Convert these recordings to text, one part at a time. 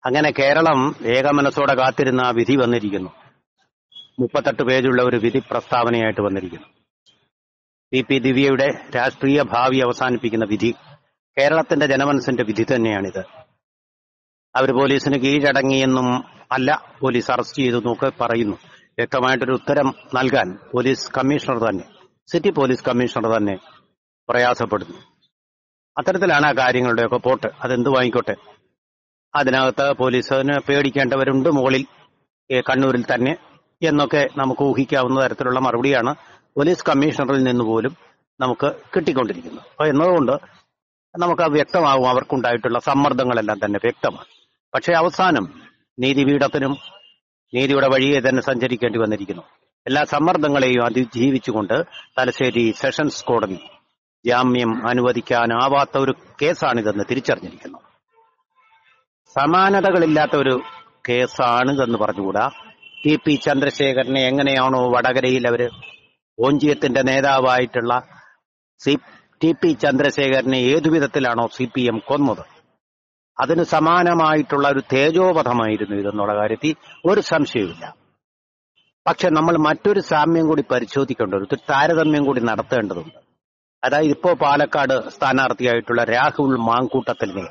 അങ്ങനെ കേരളം ഏകമനസ്സോടെ കാത്തിരുന്ന ആ വിധി വന്നിരിക്കുന്നു മുപ്പത്തെട്ട് പേജുള്ള ഒരു വിധി പ്രസ്താവനയായിട്ട് വന്നിരിക്കുന്നു പി പി ദിവ്യയുടെ രാഷ്ട്രീയ ഭാവി അവസാനിപ്പിക്കുന്ന വിധി കേരളത്തിന്റെ ജനമനസ്സിന്റെ വിധി തന്നെയാണിത് അവർ പോലീസിന് കീഴടങ്ങിയെന്നും അല്ല പോലീസ് അറസ്റ്റ് ചെയ്തു എന്നൊക്കെ പറയുന്നു വ്യക്തമായിട്ടൊരു ഉത്തരം നൽകാൻ പോലീസ് കമ്മീഷണർ തന്നെ സിറ്റി പോലീസ് കമ്മീഷണർ തന്നെ പ്രയാസപ്പെടുന്നു അത്തരത്തിലാണ് ആ കാര്യങ്ങളുടെയൊക്കെ പോട്ട് അതെന്ത് വാങ്ങിക്കോട്ടെ അതിനകത്ത് പോലീസിന് പേടിക്കേണ്ടവരുണ്ട് മുകളിൽ ഏ, കണ്ണൂരിൽ തന്നെ എന്നൊക്കെ നമുക്ക് ഊഹിക്കാവുന്ന തരത്തിലുള്ള മറുപടിയാണ് പോലീസ് കമ്മീഷണറിൽ നിന്ന് പോലും നമുക്ക് കിട്ടിക്കൊണ്ടിരിക്കുന്നത് അപ്പൊ എന്നതുകൊണ്ട് നമുക്ക് വ്യക്തമാവും അവർക്കുണ്ടായിട്ടുള്ള സമ്മർദ്ദങ്ങളെല്ലാം തന്നെ വ്യക്തമാണ് പക്ഷേ അവസാനം നീതിപീഠത്തിനും നീതിയുടെ വഴിയെ തന്നെ സഞ്ചരിക്കേണ്ടി വന്നിരിക്കുന്നു എല്ലാ സമ്മർദ്ദങ്ങളെയും അതിജീവിച്ചുകൊണ്ട് തലശ്ശേരി സെഷൻസ് കോടതി ജാമ്യം അനുവദിക്കാനാവാത്ത ഒരു കേസാണിതെന്ന് തിരിച്ചറിഞ്ഞിരിക്കുന്നു സമാനതകളില്ലാത്ത ഒരു കേസാണിതെന്ന് പറഞ്ഞുകൂടാ ടി പി ചന്ദ്രശേഖരനെ എങ്ങനെയാണോ വടകരയിൽ അവര് ഓഞ്ചിയത്തിന്റെ നേതാവായിട്ടുള്ള സി ടി പി ചന്ദ്രശേഖരനെ ഏതു വിധത്തിലാണോ സി പി എം കൊന്നത് അതിന് സമാനമായിട്ടുള്ള ഒരു തേജോവധമായിരുന്നു ഇതെന്നുള്ള കാര്യത്തിൽ ഒരു സംശയവുമില്ല പക്ഷെ നമ്മൾ മറ്റൊരു സാമ്യം കൂടി പരിശോധിക്കേണ്ട ഒരു താരതമ്യം കൂടി നടത്തേണ്ടതുണ്ട് അതായത് ഇപ്പോ പാലക്കാട് സ്ഥാനാർത്ഥിയായിട്ടുള്ള രാഹുൽ മാങ്കൂട്ടത്തിലിനെ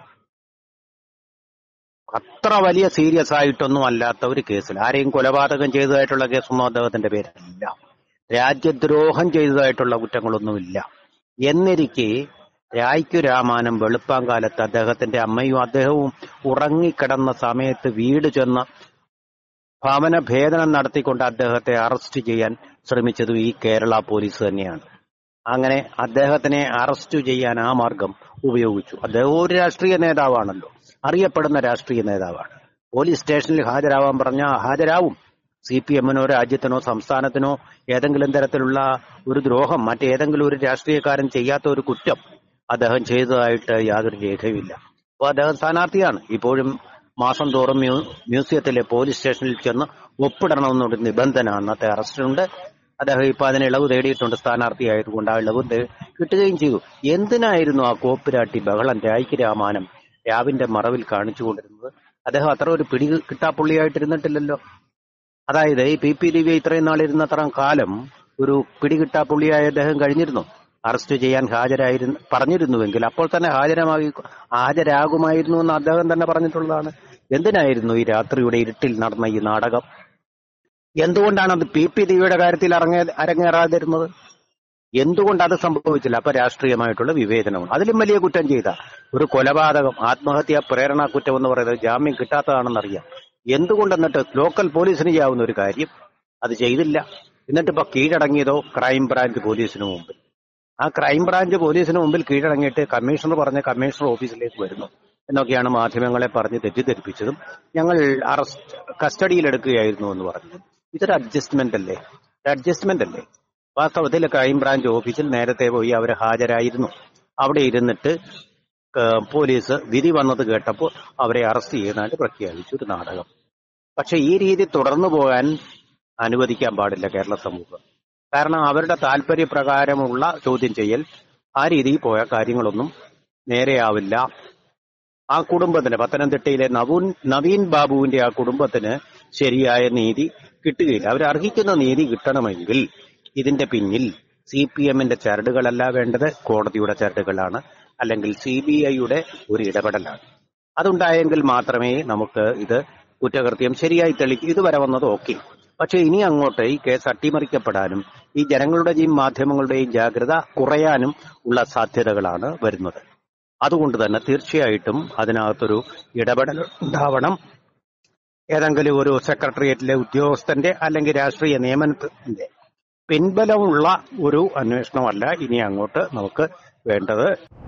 അത്ര വലിയ സീരിയസ് ആയിട്ടൊന്നും അല്ലാത്ത ഒരു കേസിൽ ആരെയും കൊലപാതകം ചെയ്തതായിട്ടുള്ള കേസൊന്നും അദ്ദേഹത്തിന്റെ പേരില്ല രാജ്യദ്രോഹം ചെയ്തതായിട്ടുള്ള കുറ്റങ്ങളൊന്നുമില്ല എന്നിരിക്കെ രായ്ക്കു രാമാനം വെളുപ്പാങ്കാലത്ത് അദ്ദേഹത്തിന്റെ അമ്മയും അദ്ദേഹവും ഉറങ്ങിക്കിടന്ന സമയത്ത് വീട് ചെന്ന് ഭവന ഭേദനം നടത്തിക്കൊണ്ട് അദ്ദേഹത്തെ അറസ്റ്റ് ചെയ്യാൻ ശ്രമിച്ചതും ഈ കേരള പോലീസ് തന്നെയാണ് അങ്ങനെ അദ്ദേഹത്തിനെ അറസ്റ്റ് ചെയ്യാൻ ആ മാർഗം ഉപയോഗിച്ചു അദ്ദേഹം ഒരു രാഷ്ട്രീയ നേതാവാണല്ലോ അറിയപ്പെടുന്ന രാഷ്ട്രീയ നേതാവാണ് പോലീസ് സ്റ്റേഷനിൽ ഹാജരാവാൻ പറഞ്ഞാൽ ഹാജരാവും സി പി എമ്മിനോ രാജ്യത്തിനോ സംസ്ഥാനത്തിനോ ഏതെങ്കിലും തരത്തിലുള്ള ഒരു ദ്രോഹം മറ്റേതെങ്കിലും ഒരു രാഷ്ട്രീയക്കാരൻ ചെയ്യാത്ത ഒരു കുറ്റം അദ്ദേഹം ചെയ്തതായിട്ട് യാതൊരു രേഖയുമില്ല അപ്പോൾ അദ്ദേഹം സ്ഥാനാർത്ഥിയാണ് ഇപ്പോഴും മാസം തോറും മ്യൂ- മ്യൂസിയത്തിലെ പോലീസ് സ്റ്റേഷനിൽ ചെന്ന് ഒപ്പിടണമെന്നൊരു നിബന്ധന അന്നത്തെ അറസ്റ്റിലുണ്ട് അദ്ദേഹം ഇപ്പൊ അതിന് ഇളവ് തേടിയിട്ടുണ്ട് സ്ഥാനാർത്ഥിയായതുകൊണ്ട് ആ ഇളവ് തേ- കിട്ടുകയും ചെയ്തു എന്തിനായിരുന്നു ആ കോപ്പിരാട്ടി ബഹളം രായ്ക്ക് രാമാനം രാവിന്റെ മറവിൽ കാണിച്ചുകൊണ്ടിരുന്നത് അദ്ദേഹം അത്ര ഒരു പിടി കിട്ടാപ്പുള്ളിയായിട്ടിരുന്നിട്ടില്ലല്ലോ അതായത് ഈ പി പി ദിവ്യ ഇത്രയും നാളിരുന്നത്ര കാലം ഒരു പിടികിട്ടാപ്പുള്ളിയായി അദ്ദേഹം കഴിഞ്ഞിരുന്നു അറസ്റ്റ് ചെയ്യാൻ ഹാജരായിരുന്നു പറഞ്ഞിരുന്നുവെങ്കിൽ അപ്പോൾ തന്നെ ഹാജരമാകി ഹാജരാകുമായിരുന്നു എന്ന് അദ്ദേഹം തന്നെ പറഞ്ഞിട്ടുള്ളതാണ് എന്തിനായിരുന്നു ഈ രാത്രിയുടെ ഇരുട്ടിൽ നടന്ന ഈ നാടകം എന്തുകൊണ്ടാണ് അത് പി പി ദിവ്യയുടെ കാര്യത്തിൽ അരങ്ങേ അരങ്ങേറാതിരുന്നത് എന്തുകൊണ്ട് അത് സംഭവിച്ചില്ല അപ്പൊ രാഷ്ട്രീയമായിട്ടുള്ള വിവേചനമാണ് അതിലും വലിയ കുറ്റം ചെയ്ത ഒരു കൊലപാതകം ആത്മഹത്യാ പ്രേരണ കുറ്റം എന്ന് പറയുന്നത് ജാമ്യം കിട്ടാത്തതാണെന്നറിയാം എന്തുകൊണ്ട് എന്നിട്ട് ലോക്കൽ പോലീസിന് ചെയ്യാവുന്ന ഒരു കാര്യം അത് ചെയ്തില്ല എന്നിട്ട് ഇപ്പൊ കീഴടങ്ങിയതോ ക്രൈം ബ്രാഞ്ച് പോലീസിന് മുമ്പിൽ ആ ക്രൈം ബ്രാഞ്ച് പോലീസിന് മുമ്പിൽ കീഴടങ്ങിയിട്ട് കമ്മീഷണർ പറഞ്ഞ കമ്മീഷണർ ഓഫീസിലേക്ക് വരുന്നു എന്നൊക്കെയാണ് മാധ്യമങ്ങളെ പറഞ്ഞ് തെറ്റിദ്ധരിപ്പിച്ചതും ഞങ്ങൾ അറസ്റ്റ് കസ്റ്റഡിയിലെടുക്കുകയായിരുന്നു എന്ന് പറഞ്ഞത് ഇതൊരു അഡ്ജസ്റ്റ്മെന്റ് അല്ലേ ഒരു അഡ്ജസ്റ്റ്മെന്റ് അല്ലേ വാസ്തവത്തിൽ ക്രൈം ബ്രാഞ്ച് ഓഫീസിൽ നേരത്തെ പോയി അവർ ഹാജരായിരുന്നു അവിടെ ഇരുന്നിട്ട് ഏഹ്, പോലീസ് വിധി വന്നത് കേട്ടപ്പോൾ അവരെ അറസ്റ്റ് ചെയ്യുന്നതായിട്ട് പ്രഖ്യാപിച്ചു ഒരു നാടകം പക്ഷെ ഈ രീതി തുടർന്നു പോകാൻ അനുവദിക്കാൻ പാടില്ല കേരള സമൂഹം കാരണം അവരുടെ താല്പര്യപ്രകാരമുള്ള ചോദ്യം ചെയ്യൽ ആ രീതിയിൽ പോയ കാര്യങ്ങളൊന്നും നേരെയാവില്ല ആ കുടുംബത്തിന് പത്തനംതിട്ടയിലെ നവൂൻ നവീൻ ബാബുവിന്റെ ആ കുടുംബത്തിന് ശരിയായ നീതി കിട്ടുകയില്ല അവർ അർഹിക്കുന്ന നീതി കിട്ടണമെങ്കിൽ ഇതിന്റെ പിന്നിൽ സി പി എമ്മിന്റെ ചരടുകളല്ല വേണ്ടത് കോടതിയുടെ ചരടുകളാണ് അല്ലെങ്കിൽ സി ബി ഐയുടെ ഒരു ഇടപെടലാണ് അതുണ്ടായെങ്കിൽ മാത്രമേ നമുക്ക് ഇത് കുറ്റകൃത്യം ശരിയായി തെളിക്കും ഇതുവരെ വന്നത് ഓക്കെ പക്ഷെ ഇനി അങ്ങോട്ട് ഈ കേസ് അട്ടിമറിക്കപ്പെടാനും ഈ ജനങ്ങളുടെയും മാധ്യമങ്ങളുടെയും ജാഗ്രത കുറയാനും ഉള്ള സാധ്യതകളാണ് വരുന്നത് അതുകൊണ്ട് തന്നെ തീർച്ചയായിട്ടും അതിനകത്തൊരു ഇടപെടൽ ഉണ്ടാവണം ഏതെങ്കിലും ഒരു സെക്രട്ടേറിയറ്റിലെ ഉദ്യോഗസ്ഥന്റെ അല്ലെങ്കിൽ രാഷ്ട്രീയ നിയമനത്തിന്റെ പിൻബലമുള്ള ഒരു അന്വേഷണമല്ല ഇനി അങ്ങോട്ട് നമുക്ക് വേണ്ടത്